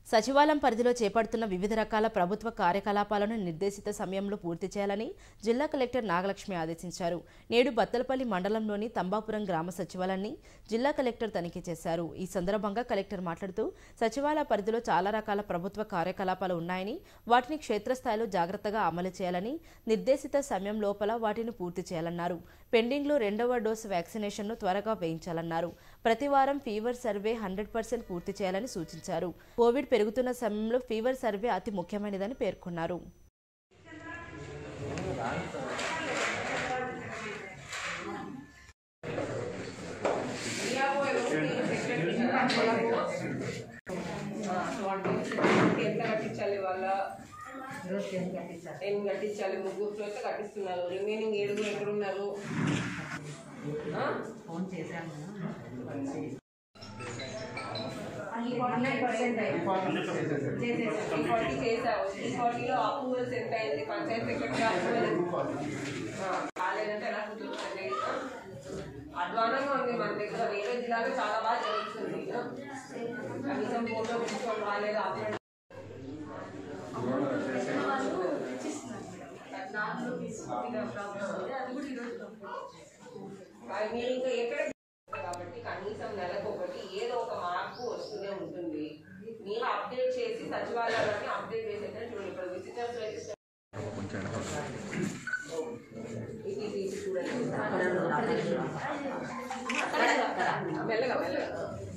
సచివాలయం పరిధిలో చేపడుతున్న వివిధ రకాల ప్రభుత్వ కార్యకలాపాలను నిర్దేశిత సమయంలో పూర్తి చేయాలని జిల్లా కలెక్టర్ నాగలక్ష్మి ఆదేశించారు నేడు బత్తలపల్లి మండలంలోని తంబాపురం గ్రామ సచివాలయాన్ని జిల్లా కలెక్టర్ తనిఖీ చేశారు ఈ సందర్భంగా కలెక్టర్ మాట్లాడుతూ సచివాలయ పరిధిలో చాలా రకాల ప్రభుత్వ కార్యకలాపాలు ఉన్నాయని వాటిని క్షేత్రస్థాయిలో జాగ్రత్తగా అమలు చేయాలని నిర్దేశిత సమయం లోపల వాటిని పూర్తి చేయాలన్నారు పెండింగ్లో రెండవ డోసు వ్యాక్సినేషన్ను త్వరగా వేయించాలన్నారు ప్రతి వారం ఫీవర్ సర్వే హండ్రెడ్ పర్సెంట్ పూర్తి చేయాలని సూచించారు కోవిడ్ పెరుగుతున్న సమయంలో ఫీవర్ సర్వే అతి ముఖ్యమైనదని పేర్కొన్నారు ఎంత కట్టించాలి వాళ్ళ ఎన్ని కట్టించాలి ముగ్గురు అయితే కట్టిస్తున్నారు రిమైనింగ్ ఏడుగురు ఎక్కడున్నారు ఆ? ఫోన్ చేశాను ఈ పార్టీ చేసావు ఈ పార్టీలో అప్రూవల్స్ ఎంత అయింది పంచాయత్ సెక్రటరీ అప్రూవల్ కాలేదంటే ఎలా కుదురుతుంది ఆ? అధ్వానంగా ఉంది మన దగ్గర వేరే జిల్లాలో చాలా బాగా జరుగుతుంది ఆ? కనీసం ఫోటో తీసుకొని రాలేదు అప్రూవల్ అది మీరు ఇంకా ఎక్కడ కాబట్టి కనీసం నెలకు ఒకటి ఏదో ఒక మార్పు వస్తూనే ఉంటుంది మీరు అప్డేట్ చేసి సచివాలయాన్ని అప్డేట్ చేసేటట్టు చూడండి ఇప్పుడు విజిటర్స్ రిజిస్టర్ ఇది ఇది చూడండి మెల్లగా మెల్లగా